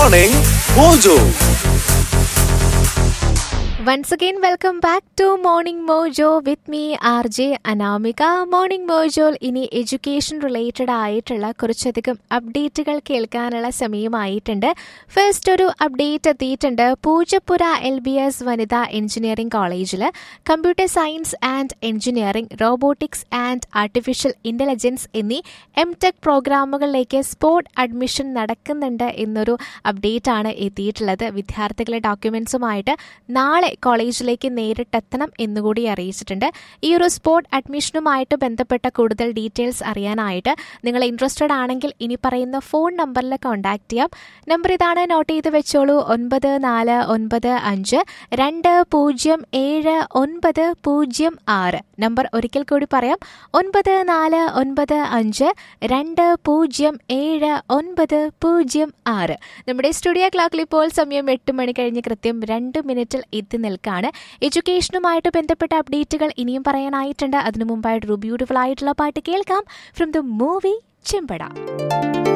Morning Mojo. Once again, welcome back to Morning Mojo with me, RJ Anamika morning മോജോൽ ഇനി education related ആയിട്ടുള്ള കുറച്ചധികം അപ്ഡേറ്റുകൾ കേൾക്കാനുള്ള സമയമായിട്ടുണ്ട് ഫസ്റ്റ് ഒരു അപ്ഡേറ്റ് എത്തിയിട്ടുണ്ട് പൂജപ്പുര എൽ ബി എസ് വനിതാ എഞ്ചിനീയറിംഗ് കോളേജിൽ computer science and engineering robotics and artificial intelligence എന്നീ എം ടെക് പ്രോഗ്രാമുകളിലേക്ക് സ്പോട്ട് അഡ്മിഷൻ നടക്കുന്നുണ്ട് എന്നൊരു അപ്ഡേറ്റ് ആണ് എത്തിയിട്ടുള്ളത് വിദ്യാർത്ഥികളെ ഡോക്യുമെന്റ്സുമായിട്ട് നാളെ കോളേജിലേക്ക് നേരിട്ടെത്തണം എന്നുകൂടി അറിയിച്ചിട്ടുണ്ട് ഈ ഒരു സ്പോട്ട് അഡ്മിഷനുമായിട്ട് ബന്ധപ്പെട്ട കൂടുതൽ ഡീറ്റെയിൽസ് അറിയാനായിട്ട് നിങ്ങൾ ഇൻട്രസ്റ്റഡ് ആണെങ്കിൽ ഇനി പറയുന്ന ഫോൺ നമ്പറിൽ കോൺടാക്ട് ചെയ്യാം നമ്പർ ഇതാണ് നോട്ട് ചെയ്ത് വെച്ചോളൂ ഒൻപത് നാല് ഒൻപത് അഞ്ച് രണ്ട് പൂജ്യം ഏഴ് ഒൻപത് പൂജ്യം ആറ് നമ്പർ ഒരിക്കൽ കൂടി പറയാം ഒൻപത് നാല് ഒൻപത് അഞ്ച് രണ്ട് പൂജ്യം ഏഴ് ഒൻപത് പൂജ്യം ആറ് നമ്മുടെ സ്റ്റുഡിയോ ക്ലോക്കിൽ ഇപ്പോൾ സമയം എട്ട് മണി കഴിഞ്ഞ് കൃത്യം രണ്ട് മിനിറ്റിൽ എത്തി നിൽക്കാണ് എഡ്യൂക്കേഷനുമായിട്ട് ബന്ധപ്പെട്ട അപ്ഡേറ്റുകൾ ഇനിയും പറയാനായിട്ടുണ്ട് അതിനു മുമ്പായിട്ട് ഒരു ബ്യൂട്ടിഫുൾ ആയിട്ടുള്ള പാട്ട് കേൾക്കാം ഫ്രം ദ മൂവി ചെമ്പട